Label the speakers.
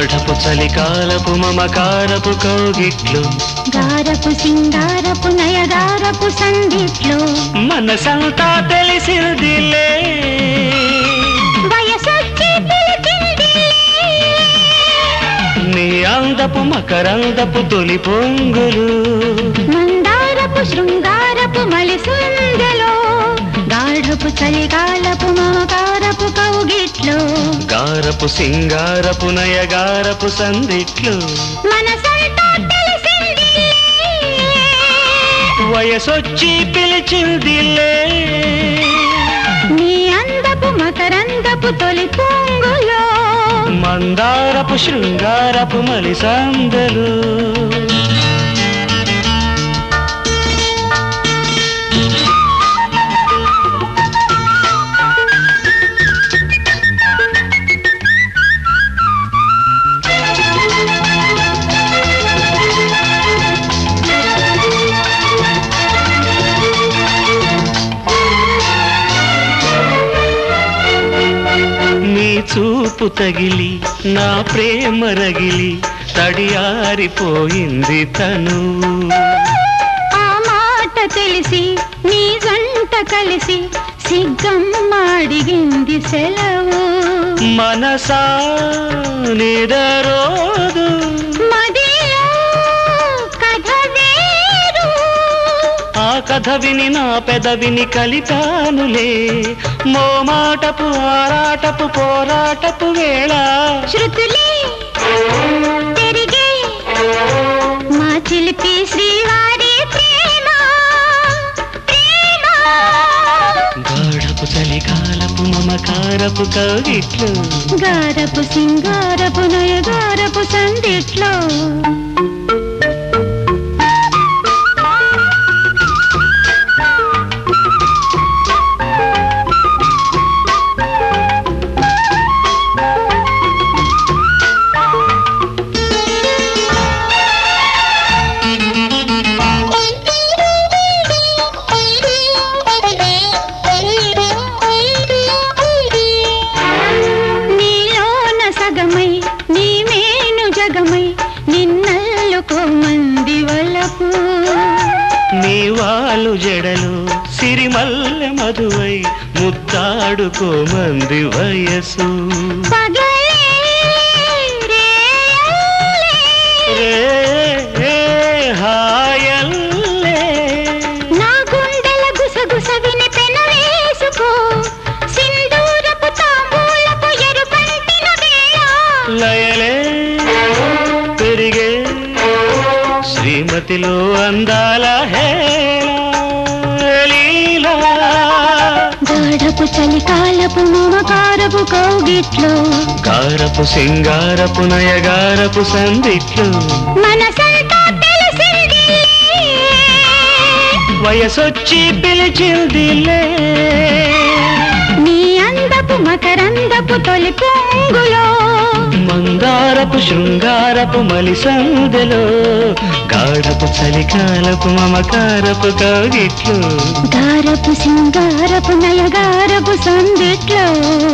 Speaker 1: గాఢపు చలికాలపు మమకారపు కౌగిట్లు
Speaker 2: గారపు సింగారపు నయగారపు సందిట్లో
Speaker 1: మనసంతా తెలిసిందిలే
Speaker 2: వయసొచ్చి పిలిచిందిలే.
Speaker 1: నీ అందపు మకరందపు తొలి పొంగులు
Speaker 2: మందారపు శృంగారపు మలిసుందలో గాఢపు చలికాలపు మమకారపు కౌగిట్లో
Speaker 1: గారపు సింగారపు నయగారపు సందిట్లు
Speaker 2: మనసంతా తెలిసిందిలే.
Speaker 1: వయసొచ్చి పిలిచిందిలే
Speaker 2: నీ అందపు మకరందపు తొలి పొంగులో
Speaker 1: మందారపు శృంగారపు మలిసందలు నీ చూపు తగిలి నా ప్రేమ రగిలి తడియారిపోయింది తను
Speaker 2: ఆ మాట తెలిసి నీ జంట కలిసి సిగ్గమ్మాడిగింది సెలవు
Speaker 1: మనసా నిదరోదు
Speaker 2: మదిలో కథ వేరు
Speaker 1: ఆ కథ విని నా పెదవిని కలిపానులే మోమాటపు ఆరాటపు పోరాటపు వేళ
Speaker 2: శృతులే తిరిగే మా చిలిపి శ్రీవారి ప్రేమ ప్రేమ
Speaker 1: గాఢపు చలికాలపు మమకారపు కవిట్లు
Speaker 2: గారపు సింగారపు నయగారపు సందిట్లో నీలోన సగమై నీ మేను జగమై నిన్నల్లుకోమంది వలపు
Speaker 1: నీ వాళ్ళు జడలు సిరిమల్లె మధువై ముద్దాడుకోమంది వయసు
Speaker 2: పగలే రేయల్లే,
Speaker 1: రే హాయల్లే
Speaker 2: నా గుండెల గుసగుస విని పెనవేసుకో సింధూరపు తాంబూలపు ఎరుపంటిన వేళ
Speaker 1: లయలే పెరిగే శ్రీమతిలో అందాల హేళీలా
Speaker 2: గాఢపు చలికాలపు మమకారపు కౌగిట్లో
Speaker 1: గారపు సింగారపు నయగారపు సందిట్లు
Speaker 2: మనసంతా తెలిసింది
Speaker 1: వయసొచ్చి పిలిచిందిలే
Speaker 2: నీ అందపు మకరందపు తొలి పొంగులో
Speaker 1: మందారపు శృంగారపు మలిసందెలో గాఢపు చలికాలపు మమకారపు కవిట్లు
Speaker 2: గారపు సింగారపు నయగారపు సందిట్లో